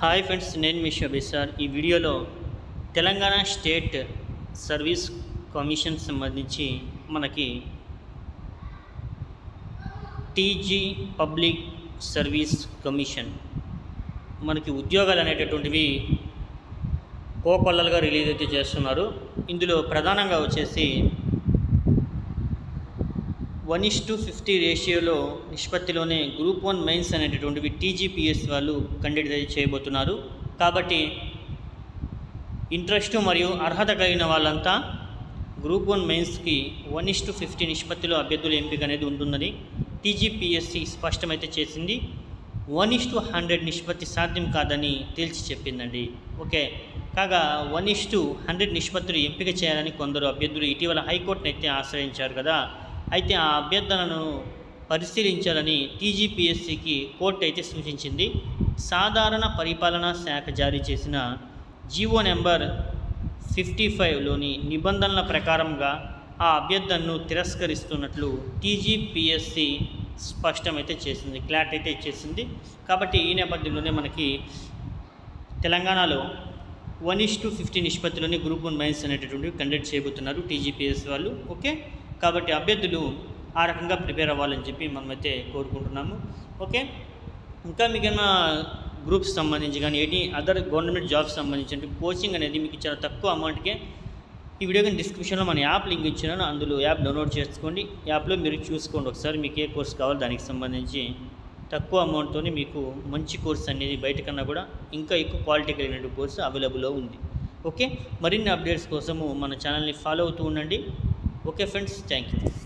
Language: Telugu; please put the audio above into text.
హాయ్ ఫ్రెండ్స్ నేను మీ షబీ సార్ ఈ వీడియోలో తెలంగాణ స్టేట్ సర్వీస్ కమిషన్ సంబంధించి మనకి టీజీ పబ్లిక్ సర్వీస్ కమిషన్ మనకి ఉద్యోగాలు అనేటటువంటివి కోకొల్లలుగా రిలీజ్ అయితే చేస్తున్నారు ఇందులో ప్రధానంగా వచ్చేసి వన్ ఇస్ టు ఫిఫ్టీ రేషియోలో నిష్పత్తిలోనే గ్రూప్ వన్ మెయిన్స్ అనేటటువంటివి టీజీపీఎస్ వాళ్ళు కండక్ట్ అయితే చేయబోతున్నారు కాబట్టి ఇంట్రెస్ట్ మరియు అర్హత కలిగిన వాళ్ళంతా గ్రూప్ వన్ మెయిన్స్కి వన్ ఇస్ టు ఫిఫ్టీ నిష్పత్తిలో అభ్యర్థుల ఎంపిక అనేది ఉంటుందని టీజీపీఎస్సి స్పష్టమైతే చేసింది వన్ ఇస్ టు హండ్రెడ్ నిష్పత్తి సాధ్యం కాదని తేల్చి చెప్పిందండి ఓకే కాగా వన్ ఇస్ టు హండ్రెడ్ నిష్పత్తులు ఎంపిక చేయాలని కొందరు అభ్యర్థులు ఇటీవల హైకోర్టును అయితే ఆశ్రయించారు కదా అయితే ఆ అభ్యర్థనను పరిశీలించాలని టీజీపీఎస్సికి కోర్టు అయితే సూచించింది సాధారణ పరిపాలనా శాఖ జారీ చేసిన జీవో నెంబర్ ఫిఫ్టీ ఫైవ్లోని నిబంధనల ప్రకారంగా ఆ అభ్యర్థనను తిరస్కరిస్తున్నట్లు టీజీపీఎస్సి స్పష్టమైతే చేసింది క్లాట్ అయితే ఇచ్చేసింది కాబట్టి ఈ నేపథ్యంలోనే మనకి తెలంగాణలో వన్ ఇస్ టు ఫిఫ్టీ నిష్పత్తిలోని గ్రూప్ వన్ మైన్స్ అనేటటువంటివి కండక్ట్ చేయబోతున్నారు టీజీపీఎస్ వాళ్ళు ఓకే కాబట్టి అభ్యర్థులు ఆ రకంగా ప్రిపేర్ అవ్వాలని చెప్పి మనమైతే కోరుకుంటున్నాము ఓకే ఇంకా మిగిలిన గ్రూప్స్ సంబంధించి కానీ ఎనీ అదర్ గవర్నమెంట్ జాబ్స్ సంబంధించి కోచింగ్ అనేది మీకు చాలా తక్కువ అమౌంట్కే ఈ వీడియో కానీ డిస్క్రిప్షన్లో మన యాప్ లింక్ ఇచ్చినాను అందులో యాప్ డౌన్లోడ్ చేసుకోండి యాప్లో మీరు చూసుకోండి ఒకసారి మీకు ఏ కోర్స్ కావాలో దానికి సంబంధించి తక్కువ అమౌంట్తో మీకు మంచి కోర్స్ అనేది బయట కన్నా కూడా ఇంకా ఎక్కువ క్వాలిటీ కలిగిన కోర్సు అవైలబుల్లో ఉంది ఓకే మరిన్ని అప్డేట్స్ కోసము మన ఛానల్ని ఫాలో అవుతూ ఉండండి ఓకే ఫ్రెండ్స్ థ్యాంక్ యూ